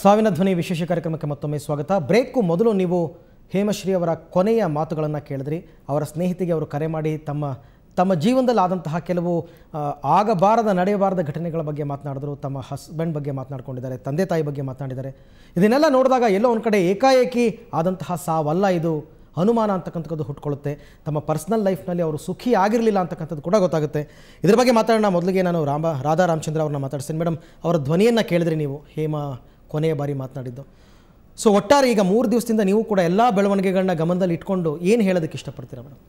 ಸಾವಿನ ಧ್ವನಿ ವಿಶೇಷ ಕಾರ್ಯಕ್ರಮಕ್ಕೆ ಮತ್ತೊಮ್ಮೆ ಸ್ವಾಗತ ಬ್ರೇಕು ಮೊದಲು ನೀವು ಹೇಮಶ್ರೀ ಅವರ ಕೊನೆಯ ಮಾತುಗಳನ್ನು ಕೇಳಿದ್ರಿ ಅವರ ಸ್ನೇಹಿತಿಗೆ ಅವರು ಕರೆ ಮಾಡಿ ತಮ್ಮ ತಮ್ಮ ಜೀವನದಲ್ಲಿ ಆದಂತಹ ಕೆಲವು ಆ, ಆಗಬಾರದ ನಡೆಯಬಾರದ ಘಟನೆಗಳ ಬಗ್ಗೆ ಮಾತನಾಡಿದ್ರು ತಮ್ಮ ಹಸ್ಬೆಂಡ್ ಬಗ್ಗೆ ಮಾತನಾಡ್ಕೊಂಡಿದ್ದಾರೆ ತಂದೆ ತಾಯಿ ಬಗ್ಗೆ ಮಾತನಾಡಿದ್ದಾರೆ ಇದನ್ನೆಲ್ಲ ನೋಡಿದಾಗ ಎಲ್ಲೋ ಒಂದು ಕಡೆ ಏಕಾಏಕಿ ಆದಂತಹ ಸಾವಲ್ಲ ಇದು ಅನುಮಾನ ಅಂತಕ್ಕಂಥದ್ದು ಹುಟ್ಕೊಳ್ಳುತ್ತೆ ತಮ್ಮ ಪರ್ಸ್ನಲ್ ಲೈಫ್ನಲ್ಲಿ ಅವರು ಸುಖಿ ಆಗಿರಲಿಲ್ಲ ಅಂತಕ್ಕಂಥದ್ದು ಕೂಡ ಗೊತ್ತಾಗುತ್ತೆ ಇದ್ರ ಬಗ್ಗೆ ಮಾತಾಡೋಣ ಮೊದಲಿಗೆ ನಾನು ರಾಮ ರಾಧಾ ರಾಮಚಂದ್ರ ಅವ್ರನ್ನ ಮಾತಾಡ್ತೀನಿ ಮೇಡಮ್ ಅವರ ಧ್ವನಿಯನ್ನು ಕೇಳಿದ್ರಿ ನೀವು ಹೇಮ ಕೊನೆಯ ಬಾರಿ ಮಾತನಾಡಿದ್ದು ಸೊ ಒಟ್ಟಾರೆ ಈಗ ಮೂರು ದಿವಸದಿಂದ ನೀವು ಕೂಡ ಎಲ್ಲ ಬೆಳವಣಿಗೆಗಳನ್ನ ಗಮನದಲ್ಲಿ ಇಟ್ಕೊಂಡು ಏನು ಹೇಳೋದಕ್ಕೆ ಇಷ್ಟಪಡ್ತೀರಾ ಮೇಡಮ್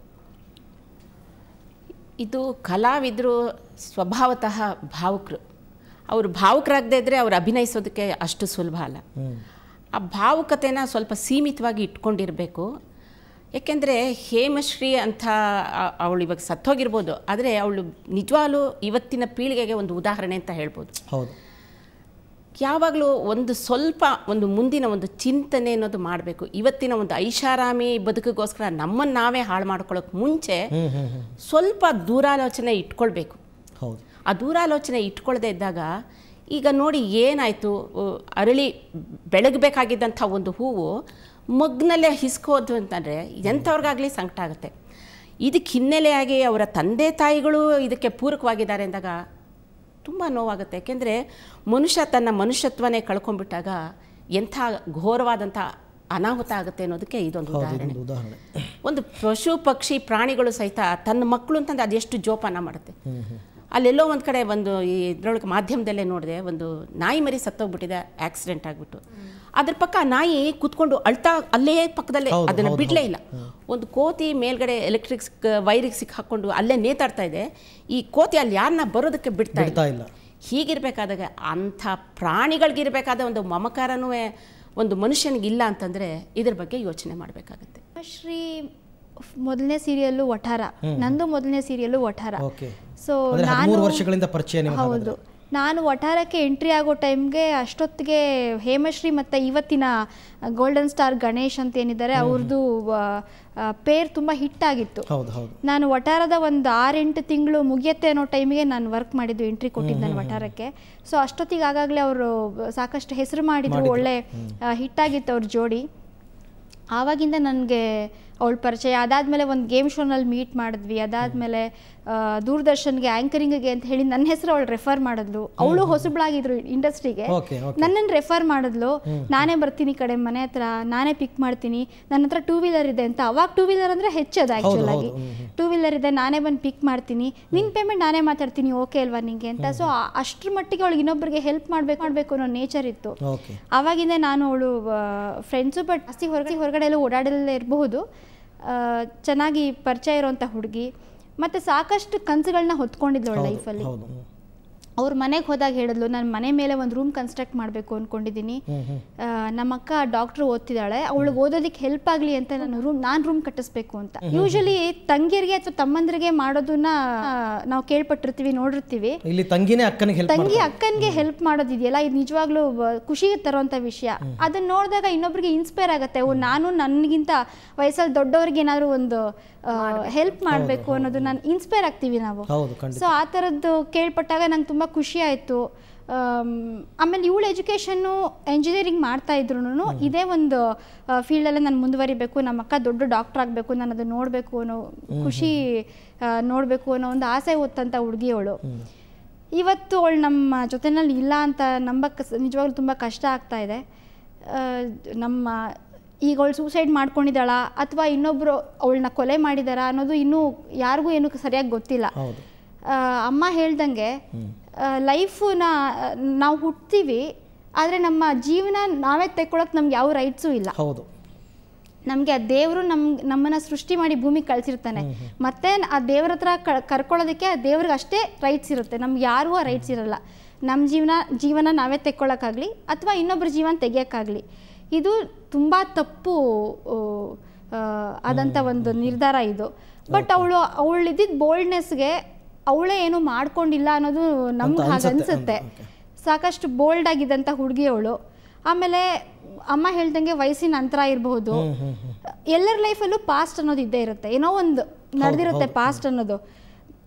ಇದು ಕಲಾವಿದರು ಸ್ವಭಾವತಃ ಭಾವುಕರು ಅವರು ಭಾವುಕರಾಗದೇ ಇದ್ದರೆ ಅವ್ರು ಅಭಿನಯಿಸೋದಕ್ಕೆ ಅಷ್ಟು ಸುಲಭ ಅಲ್ಲ ಆ ಭಾವುಕತೆನ ಸ್ವಲ್ಪ ಸೀಮಿತವಾಗಿ ಇಟ್ಕೊಂಡಿರಬೇಕು ಯಾಕೆಂದರೆ ಹೇಮಶ್ರೀ ಅಂತ ಆ- ಅವಳು ಇವಾಗ ಸತ್ತೋಗಿರ್ಬೋದು ಆದರೆ ಅವಳು ನಿಜವಾಗ್ಲೂ ಇವತ್ತಿನ ಪೀಳಿಗೆಗೆ ಒಂದು ಉದಾಹರಣೆ ಅಂತ ಹೇಳ್ಬೋದು ಹೌದು ಯಾವಾಗಲೂ ಒಂದು ಸ್ವಲ್ಪ ಒಂದು ಮುಂದಿನ ಒಂದು ಚಿಂತನೆ ಅನ್ನೋದು ಮಾಡಬೇಕು ಇವತ್ತಿನ ಒಂದು ಐಷಾರಾಮಿ ಬದುಕಿಗೋಸ್ಕರ ನಮ್ಮನ್ನು ನಾವೇ ಹಾಳು ಮಾಡ್ಕೊಳ್ಳೋಕೆ ಮುಂಚೆ ಹ್ಞೂ ಹ್ಞೂ ಹ್ಞೂ ಸ್ವಲ್ಪ ದೂರಾಲೋಚನೆ ಇಟ್ಕೊಳ್ಬೇಕು ಹೌದು ಆ ದೂರಾಲೋಚನೆ ಇಟ್ಕೊಳ್ಳದೆ ಇದ್ದಾಗ ಈಗ ನೋಡಿ ಏನಾಯಿತು ಅರಳಿ ಬೆಳಗಬೇಕಾಗಿದ್ದಂಥ ಒಂದು ಹೂವು ಮಗ್ನಲ್ಲೇ ಹಿಸ್ಕೋದು ಅಂತಂದರೆ ಎಂಥವ್ರಿಗಾಗಲಿ ಸಂಕಟ ಆಗುತ್ತೆ ಇದಕ್ಕೆ ಹಿನ್ನೆಲೆಯಾಗಿ ಅವರ ತಂದೆ ತಾಯಿಗಳು ಇದಕ್ಕೆ ಪೂರಕವಾಗಿದ್ದಾರೆ ಅಂದಾಗ ತುಂಬ ನೋವಾಗುತ್ತೆ ಯಾಕೆಂದರೆ ಮನುಷ್ಯ ತನ್ನ ಮನುಷ್ಯತ್ವನೇ ಕಳ್ಕೊಂಡ್ಬಿಟ್ಟಾಗ ಎಂಥ ಘೋರವಾದಂಥ ಅನಾಹುತ ಆಗುತ್ತೆ ಅನ್ನೋದಕ್ಕೆ ಇದೊಂದು ಹೌದು ಉದಾಹರಣೆ ಇದೊಂದು ಉದಾಹರಣೆ ಒಂದು ಪಶು ಪಕ್ಷಿ ಪ್ರಾಣಿಗಳು ಸಹಿತ ತನ್ನ ಮಕ್ಕಳು ಅಂತಂದ್ರೆ ಅದೆಷ್ಟು ಜೋಪಾನ ಮಾಡುತ್ತೆ ಹ್ಞೂ ಹ್ಞೂ ಅಲ್ಲೆಲ್ಲೋ ಒಂದು ಕಡೆ ಒಂದು ಈ ಇದ್ರೊಳಗೆ ಮಾಧ್ಯಮದಲ್ಲೇ ನೋಡಿದೆ ಒಂದು ನಾಯಿ ಮರಿ ಸತ್ತೋಗ್ಬಿಟ್ಟಿದೆ ಆಕ್ಸಿಡೆಂಟ್ ಆಗಿಬಿಟ್ಟು ಅದ್ರ ಪಕ್ಕ ಆ ನಾಯಿ ಕೂತ್ಕೊಂಡು ಅಳ್ತಾ ಅಲ್ಲೇ ಪಕ್ಕದಲ್ಲೇ ಹೌದು, ಅದನ್ನು ಹೌದು, ಬಿಡಲೇ ಇಲ್ಲ ಒಂದು ಕೋತಿ ಮೇಲ್ಗಡೆ ಎಲೆಕ್ಟ್ರಿಕ್ ವೈರಿಗೆ ಸಿಕ್ ಹಾಕೊಂಡು ಅಲ್ಲೇ ನೇತಾಡ್ತಾ ಇದೆ ಈ ಕೋತಿ ಅಲ್ಲಿ ಯಾರನ್ನ ಬರೋದಕ್ಕೆ ಬಿಡ್ತಾ ಇಲ್ಲ ಬಿಡ್ತಾ ಇಲ್ಲ ಹೀಗಿರ್ಬೇಕಾದಾಗ ಅಂಥ ಪ್ರಾಣಿಗಳಿಗಿರ್ಬೇಕಾದ ಒಂದು ಮಮಕಾರನೂ ಒಂದು ಮನುಷ್ಯನಿಗಿಲ್ಲ ಅಂತಂದರೆ ಇದ್ರ ಬಗ್ಗೆ ಯೋಚನೆ ಮಾಡಬೇಕಾಗತ್ತೆ ಶ್ರೀ ಮೊದಲನೇ ಸೀರಿಯಲ್ಲು ವಠಾರ ನಂದು ಮೊದಲನೇ ಸೀರಿಯಲ್ಲು ವಠಾರ ಓಕೆ ಸೊ ಅಂದರೆ ನಾನು ಹದಿಮೂರು ವರ್ಷಗಳಿಂದ ಪರಿಚಯ ನಿಮ್ಗೆ ಹೌದು ನಾನು ವಠಾರಕ್ಕೆ ಎಂಟ್ರಿ ಆಗೋ ಟೈಮ್ಗೆ ಅಷ್ಟೊತ್ತಿಗೆ ಹೇಮಶ್ರೀ ಮತ್ತು ಇವತ್ತಿನ ಗೋಲ್ಡನ್ ಸ್ಟಾರ್ ಗಣೇಶ್ ಅಂತ ಏನಿದ್ದಾರೆ ಅವ್ರದ್ದು ಪೇರ್ ತುಂಬ ಹಿಟ್ ಆಗಿತ್ತು ಹೌದು ಹೌದು ನಾನು ವಠಾರದ ಒಂದು ಆರೆಂಟು ತಿಂಗಳು ಮುಗಿಯತ್ತೆ ಅನ್ನೋ ಟೈಮಿಗೆ ನಾನು ವರ್ಕ್ ಮಾಡಿದ್ದು ಎಂಟ್ರಿ ಕೊಟ್ಟಿದ್ದು ನಾನು ವಠಾರಕ್ಕೆ ಸೊ ಅಷ್ಟೊತ್ತಿಗೆ ಆಗಾಗಲೇ ಅವರು ಸಾಕಷ್ಟು ಹೆಸರು ಮಾಡಿದ್ರು ಒಳ್ಳೆ ಹಿಟ್ಟಾಗಿತ್ತು ಅವ್ರ ಜೋಡಿ ಆವಾಗಿಂದ ನನಗೆ ಅವಳ ಪರಿಚಯ ಅದಾದಮೇಲೆ ಒಂದು ಗೇಮ್ ಶೋನಲ್ಲಿ ಮೀಟ್ ಮಾಡಿದ್ವಿ ಅದಾದಮೇಲೆ ದೂರದರ್ಶನ್ಗೆ ಆ್ಯಂಕರಿಂಗ್ಗೆ ಅಂತ ಹೇಳಿ ನನ್ನ ಹೆಸರು ಅವಳು ರೆಫರ್ ಮಾಡಿದ್ಲು ಅವಳು ಹೊಸಬ್ಳಾಗಿದ್ರು ಇಂಡಸ್ಟ್ರಿಗೆ ಓಕೆ ಓಕೆ ನನ್ನನ್ನು ರೆಫರ್ ಮಾಡಿದ್ಲು ನಾನೇ ಬರ್ತೀನಿ ಈ ಕಡೆ ಮನೆ ಹತ್ರ ನಾನೇ ಪಿಕ್ ಮಾಡ್ತೀನಿ ನನ್ನ ಹತ್ರ ಟೂ ವೀಲರ್ ಇದೆ ಅಂತ ಅವಾಗ ಟೂ ವೀಲರ್ ಅಂದರೆ ಹೆಚ್ಚದು ಆ್ಯಕ್ಚುಲ್ ಆಗಿ ಹೌದು, ಹ್ಮ್, ಟೂ ವೀಲರ್ ಇದೆ ನಾನೇ ಬಂದು ಪಿಕ್ ಮಾಡ್ತೀನಿ ನಿನ್ನ ಪೇಮೆಂಟ್ ನಾನೇ ಮಾತಾಡ್ತೀನಿ ಓಕೆ ಅಲ್ವಾ ನಿಂಗೆ ಅಂತ ಸೊ ಅಷ್ಟ್ರ ಮಟ್ಟಿಗೆ ಅವಳಿಗೆ ಇನ್ನೊಬ್ಬರಿಗೆ ಹೆಲ್ಪ್ ಮಾಡ್ಬೇಕು ಮಾಡಬೇಕು ಅನ್ನೋ ನೇಚರ್ ಇತ್ತು ಓಕೆ ಆವಾಗಿಂದ ನಾನು ಅವಳು ಫ್ರೆಂಡ್ಸು ಬಟ್ ಜಾಸ್ತಿ ಹೊರಗಡೆ ಹೊರಗಡೆ ಎಲ್ಲ ಓಡಾಡಲೇ ಇರಬಹುದು ಚೆನ್ನಾಗಿ ಪರಿಚಯ ಇರೋಂಥ ಹುಡುಗಿ ಮತ್ತು ಸಾಕಷ್ಟು ಕನಸುಗಳನ್ನ ಹೊತ್ಕೊಂಡಿದ್ಲು ಅವಳ ಲೈಫಲ್ಲಿ ಹೌದು ಹ್ಮ್. ಅವ್ರ ಮನೆಗೆ ಹೋದಾಗ ಹೇಳಿದ್ಲು ನಾನು ಮನೆ ಮೇಲೆ ಒಂದು ರೂಮ್ ಕನ್ಸ್ಟ್ರಕ್ಟ್ ಮಾಡಬೇಕು ಅಂದ್ಕೊಂಡಿದ್ದೀನಿ ಹ್ಮ್ ಹ್ಮ್ ಆ, ನಮ್ಮ ಅಕ್ಕ ಡಾಕ್ಟ್ರು ಓದ್ತಿದ್ದಾಳೆ ಅವಳಿಗೆ ಓದೋದಕ್ಕೆ ಹೆಲ್ಪ್ ಆಗಲಿ ಅಂತ ನಾನು ರೂಮ್ ನಾನು ರೂಮ್ ಕಟ್ಟಿಸ್ಬೇಕು ಅಂತ ಯೂಶಲಿ ತಂಗಿಯರಿಗೆ ಅಥವಾ ತಮ್ಮಂದಿರಿಗೆ ಮಾಡೋದನ್ನ ನಾವು ಕೇಳ್ಪಟ್ಟಿರ್ತೀವಿ ನೋಡಿರ್ತೀವಿ ಇಲ್ಲಿ ತಂಗಿನೇ ಅಕ್ಕನಿಗೆ ಹೆಲ್ಪ್ ತಂಗಿ ಅಕ್ಕನಿಗೆ ಹೆಲ್ಪ್ ಮಾಡೋದಿದೆಯಲ್ಲ ಇದು ನಿಜವಾಗ್ಲೂ ಬ- ಖುಷಿ ತರೋಂಥ ವಿಷಯ ಅದನ್ನ ನೋಡಿದಾಗ ಇನ್ನೊಬ್ರಿಗೆ ಇನ್ಸ್ಪೈರ್ ಆಗುತ್ತೆ ಓ ನಾನು ನನಗಿಂತ ವಯಸ್ಸಲ್ಲಿ ದೊಡ್ಡವ್ರಿಗೆ ಏನಾದರೂ ಒಂದು ಹೆಲ್ಪ್ ಮಾಡಬೇಕು ಅನ್ನೋದು ನಾನು ಇನ್ಸ್ಪೈರ್ ಆಗ್ತೀವಿ ನಾವು ಹೌದು ಖಂಡಿತ ಸೊ ಆ ಥರದ್ದು ಕೇಳ್ಪಟ್ಟಾಗ ನಂಗೆ ತುಂಬ ಖುಷಿ ಆಯಿತು ಆಮೇಲೆ ಇವಳು ಎಜುಕೇಷನ್ನು ಎಂಜಿನಿಯರಿಂಗ್ ಮಾಡ್ತಾ ಇದ್ರು ಇದೇ ಒಂದು ಫೀಲ್ಡಲ್ಲೇ ನಾನು ಮುಂದುವರಿಬೇಕು ನಮ್ಮ ಅಕ್ಕ ದೊಡ್ಡ ಡಾಕ್ಟರ್ ಆಗಬೇಕು ನಾನು ಅದು ನೋಡಬೇಕು ಅನ್ನೋ ಖುಷಿ ನೋಡಬೇಕು ಅನ್ನೋ ಒಂದು ಆಸೆ ಹೊತ್ತಂಥ ಹುಡುಗಿಯವಳು ಇವತ್ತು ಅವಳು ನಮ್ಮ ಜೊತೆನಲ್ಲಿ ಇಲ್ಲ ಅಂತ ನಂಬಕ್ಕೆ ಸ- ನಿಜವಾಗ್ಲೂ ತುಂಬ ಕಷ್ಟ ಆಗ್ತಾ ಇದೆ ಆ, ನಮ್ಮ ಈಗ ಅವಳು ಸೂಸೈಡ್ ಮಾಡ್ಕೊಂಡಿದ್ದಾಳಾ ಅಥವಾ ಇನ್ನೊಬ್ಬರು ಅವಳನ್ನ ಕೊಲೆ ಮಾಡಿದಾರಾ ಅನ್ನೋದು ಇನ್ನೂ ಯಾರಿಗೂ ಏನೂ ಸರಿಯಾಗಿ ಗೊತ್ತಿಲ್ಲ ಹೌದು ಆ, ಅಮ್ಮ ಹೇಳ್ದಂಗೆ ಲೈಫನ್ನ ನಾವು ಹುಟ್ತೀವಿ ಆದರೆ ನಮ್ಮ ಜೀವನ ನಾವೇ ತೆಕ್ಕೊಳಕ್ಕೆ ನಮ್ಗೆ ಯಾವ ರೈಟ್ಸು ಇಲ್ಲ ಹೌದು ನಮಗೆ ಆ ದೇವರು ನಮ್ ನಮ್ಮನ್ನ ಸೃಷ್ಟಿ ಮಾಡಿ ಭೂಮಿಗೆ ಕಳ್ಸಿರ್ತಾನೆ ಮತ್ತೆ ಆ ದೇವ್ರ ಹತ್ರ ಕ- ಕರ್ಕೊಳ್ಳೋದಕ್ಕೆ ಆ ದೇವ್ರಿಗೆ ಅಷ್ಟೇ ರೈಟ್ಸ್ ಇರುತ್ತೆ ನಮ್ಗೆ ಯಾರಿಗೂ ಆ ರೈಟ್ಸ್ ಇರಲ್ಲ ನಮ್ಮ ಜೀವನ ಜೀವನ ನಾವೇ ತೆಕ್ಕೊಳ್ಳೋಕ್ಕಾಗಲಿ ಅಥವಾ ಇನ್ನೊಬ್ಬರ ಜೀವನ ತೆಗಿಯೋಕ್ಕಾಗಲಿ ಇದು ತುಂಬ ತಪ್ಪು ಆ, ಆ, ಆದಂಥ ಒಂದು ನಿರ್ಧಾರ ಇದು ಬಟ್ ಅವಳು ಅವಳಿದ್ದಿದ್ದ ಬೋಲ್ಡ್ನೆಸ್ಗೆ ಅವಳೇ ಏನು ಮಾಡ್ಕೊಂಡಿಲ್ಲ ಅನ್ನೋದು ನಮ್ಗೆ ಹಾಗೆ ಅನ್ಸುತ್ತೆ ಸಾಕಷ್ಟು ಬೋಲ್ಡ್ ಆಗಿದ್ದಂಥ ಹುಡುಗಿ ಅವಳು ಆಮೇಲೆ ಅಮ್ಮ ಹೇಳ್ದಂಗೆ ವಯಸ್ಸಿನ ಅಂತರ ಇರಬಹುದು ಎಲ್ಲರ ಲೈಫಲ್ಲೂ ಪಾಸ್ಟ್ ಅನ್ನೋದು ಇದ್ದೇ ಇರುತ್ತೆ ಏನೋ ಒಂದು ನಡೆದಿರುತ್ತೆ ಪಾಸ್ಟ್ ಅನ್ನೋದು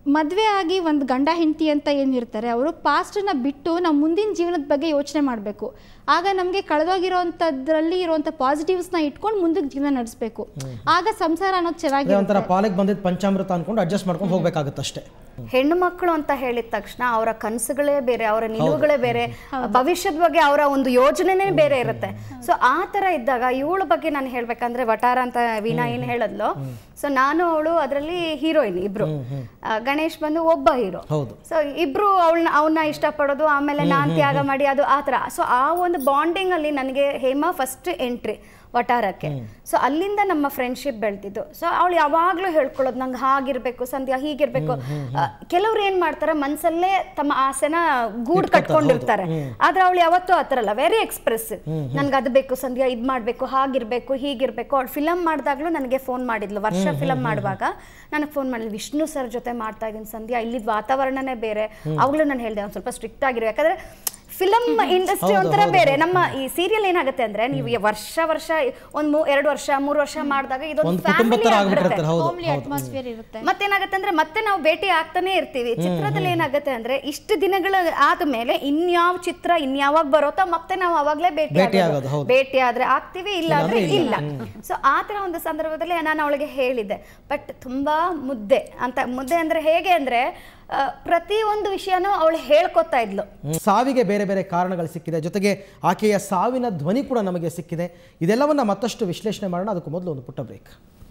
ಮದುವೆ ಆಗಿ ಒಂದು ಗಂಡ ಹೆಂಡತಿ ಅಂತ ಏನಿರ್ತಾರೆ ಅವರು ಪಾಸ್ಟನ್ನ ಬಿಟ್ಟು ನಾವು ಮುಂದಿನ ಜೀವನದ ಬಗ್ಗೆ ಯೋಚನೆ ಮಾಡಬೇಕು ಆಗ ನಮಗೆ ಕಳೆದೋಗಿರೋವಂಥದ್ರಲ್ಲಿ ಇರುವಂಥ ಪಾಸಿಟಿವ್ಸ್ನ ಇಟ್ಕೊಂಡು ಮುಂದಕ್ಕೆ ಜೀವನ ನಡೆಸಬೇಕು ಆಗ ಸಂಸಾರ ಅನ್ನೋದು ಅದೇ ಚೆನ್ನಾಗಿ ಒಂಥರ ಪಾಲಿಗೆ ಬಂದಿದ್ದು ಪಂಚಾಮೃತ ಅನ್ಕೊಂಡು ಅಡ್ಜಸ್ಟ್ ಮಾಡ್ಕೊಂಡು ಹೋಗ್ಬೇಕಾಗತ್ತಷ್ಟೇ ಹೆಣ್ಣು ಮಕ್ಕಳು ಅಂತ ಹೇಳಿದ ತಕ್ಷಣ ಅವರ ಕನಸುಗಳೇ ಬೇರೆ ಅವರ ನಿಲುವುಗಳೇ ಬೇರೆ ಭವಿಷ್ಯದ ಬಗ್ಗೆ ಅವರ ಒಂದು ಯೋಜನೆನೇ ಬೇರೆ ಇರುತ್ತೆ ಸೊ ಆ ತರ ಇದ್ದಾಗ ಇವಳ ಬಗ್ಗೆ ನಾನು ಹೇಳ್ಬೇಕಂದ್ರೆ ವಟಾರ ಅಂತ ವೀಣಾ ಏನ್ ಹೇಳದ್ಲು ಸೊ ನಾನು ಅವಳು ಅದರಲ್ಲಿ ಹೀರೋಯಿನ್ ಇಬ್ರು ಆ, ಗಣೇಶ್ ಬಂದು ಒಬ್ಬ ಹೀರೋ ಹೌದು ಸೊ ಇಬ್ರು ಅವಳನ್ನ ಅವನ್ನ ಇಷ್ಟಪಡೋದು ಆಮೇಲೆ ನಾನ್ ತ್ಯಾಗ ಮಾಡಿ ಅದು ಆ ಥರ ಸೊ ಆ ಒಂದು ಬಾಂಡಿಂಗ್ ಅಲ್ಲಿ ನನಗೆ ಹೇಮಾ ಫಸ್ಟ್ ಎಂಟ್ರಿ ವಟಾರಕ್ಕೆ ಸೊ ಅಲ್ಲಿಂದ ನಮ್ಮ ಫ್ರೆಂಡ್ಶಿಪ್ ಬೆಳ್ತಿದ್ದು ಸೊ ಅವಳು ಯಾವಾಗ್ಲೂ ಹೇಳ್ಕೊಳ್ಳೋದು ನಂಗೆ ಹಾಗಿರ್ಬೇಕು ಸಂಧ್ಯಾ ಹೀಗಿರ್ಬೇಕು ಆ, ಕೆಲವ್ರು ಏನ್ ಮಾಡ್ತಾರೆ ಮನ್ಸಲ್ಲೇ ತಮ್ಮ ಆಸೆನ ಗೂಡ್ ಕಟ್ಕೊಂಡಿರ್ತಾರೆ ಆದ್ರೆ ಅವಳು ಯಾವತ್ತೂ ಆ ಥರ ಅಲ್ಲ ವೆರಿ ಎಕ್ಸ್ಪ್ರೆಸ್ ನನ್ಗೆ ಅದು ಬೇಕು ಸಂಧ್ಯಾ ಇದ್ ಮಾಡ್ಬೇಕು ಹಾಗಿರ್ಬೇಕು ಹೀಗಿರ್ಬೇಕು ಅವಳು ಫಿಲಮ್ ಮಾಡಿದಾಗ್ಲೂ ನನಗೆ ಫೋನ್ ಮಾಡಿದ್ಲು ವರ್ಷ ಫಿಲಮ್ ಮಾಡುವಾಗ ನನಗೆ ಫೋನ್ ಮಾಡಿದ್ಲು ವಿಷ್ಣು ಸರ್ ಜೊತೆ ಮಾಡ್ತಾ ಇದ್ದೀನಿ ಸಂಧ್ಯಾ ಇಲ್ಲಿದ್ ವಾತಾವರಣನೇ ಬೇರೆ ಅವಾಗಲೂ ನಾನು ಹೇಳಿದೆ ಒಂದು ಸ್ವಲ್ಪ ಸ್ಟ್ರಿಕ್ಟ್ ಆಗಿರೋ ಯಾಕಂದ್ರೆ ಫಿಲಮ್ ಇಂಡಸ್ಟ್ರಿ ಒಂಥರ ಬೇರೆ ನಮ್ಮ ಈ ಸೀರಿಯಲ್ ಏನಾಗುತ್ತೆ ಅಂದ್ರೆ ನೀವು ಈ ವರ್ಷ ವರ್ಷ ಒಂದ್ ಮೂ- ಎರಡು ವರ್ಷ ಮೂರು ವರ್ಷ ಮಾಡಿದಾಗ ಇದೊಂದು ಒಂದು ಕುಟುಂಬದ ಫ್ಯಾಮಿಲಿ ಥರ ಆಗ್ಬಿಡುತ್ತೆ ಆಗ್ಬಿಟ್ಟಿರ್ತಾರೆ ಹೌದು ಹೋಮ್ಲಿ ಅಟ್ಮಾಸ್ಫಿಯರ್ ಇರುತ್ತೆ ಮತ್ತೇನಾಗುತ್ತೆ ಅಂದ್ರೆ ಮತ್ತೆ ನಾವು ಭೇಟಿ ಆಗ್ತಾನೆ ಇರ್ತೀವಿ ಚಿತ್ರದಲ್ಲಿ ಏನಾಗುತ್ತೆ ಅಂದ್ರೆ ಇಷ್ಟು ದಿನಗಳ ಆದ್ಮೇಲೆ ಇನ್ಯಾವ ಚಿತ್ರ ಇನ್ಯಾವಾಗ ಬರೋತಾ ಮತ್ತೆ ನಾವು ಅವಾಗ್ಲೇ ಭೇಟಿ ಭೇಟಿ ಆಗೋದು. ಆಗೋದು, ಹೌದು. ಭೇಟಿ ಆದ್ರೆ ಆಗ್ತೀವಿ ಇಲ್ಲ ಅಂದ್ರೆ ಇಲ್ಲ ಸೊ ಆ ತರ ಒಂದು ಸಂದರ್ಭದಲ್ಲಿ ನಾನು ಅವಳಿಗೆ ಹೇಳಿದ್ದೆ ಬಟ್ ತುಂಬಾ ಮುದ್ದೆ ಅಂತ ಮುದ್ದೆ ಅಂದ್ರೆ ಹೇಗೆ ಅಂದ್ರೆ ಆ, ಪ್ರತಿ ಒಂದು ವಿಷಯನೂ ಅವಳು ಹೇಳ್ಕೊತಾ ಇದ್ಲು ಸಾವಿಗೆ ಬೇರೆ ಬೇರೆ ಕಾರಣಗಳು ಸಿಕ್ಕಿದೆ ಜೊತೆಗೆ ಆಕೆಯ ಸಾವಿನ ಧ್ವನಿ ಕೂಡ ನಮಗೆ ಸಿಕ್ಕಿದೆ ಇದೆಲ್ಲವನ್ನ ಮತ್ತಷ್ಟು ವಿಶ್ಲೇಷಣೆ ಮಾಡೋಣ ಅದಕ್ಕೂ ಮೊದಲು ಒಂದು ಪುಟ್ಟ ಬ್ರೇಕ್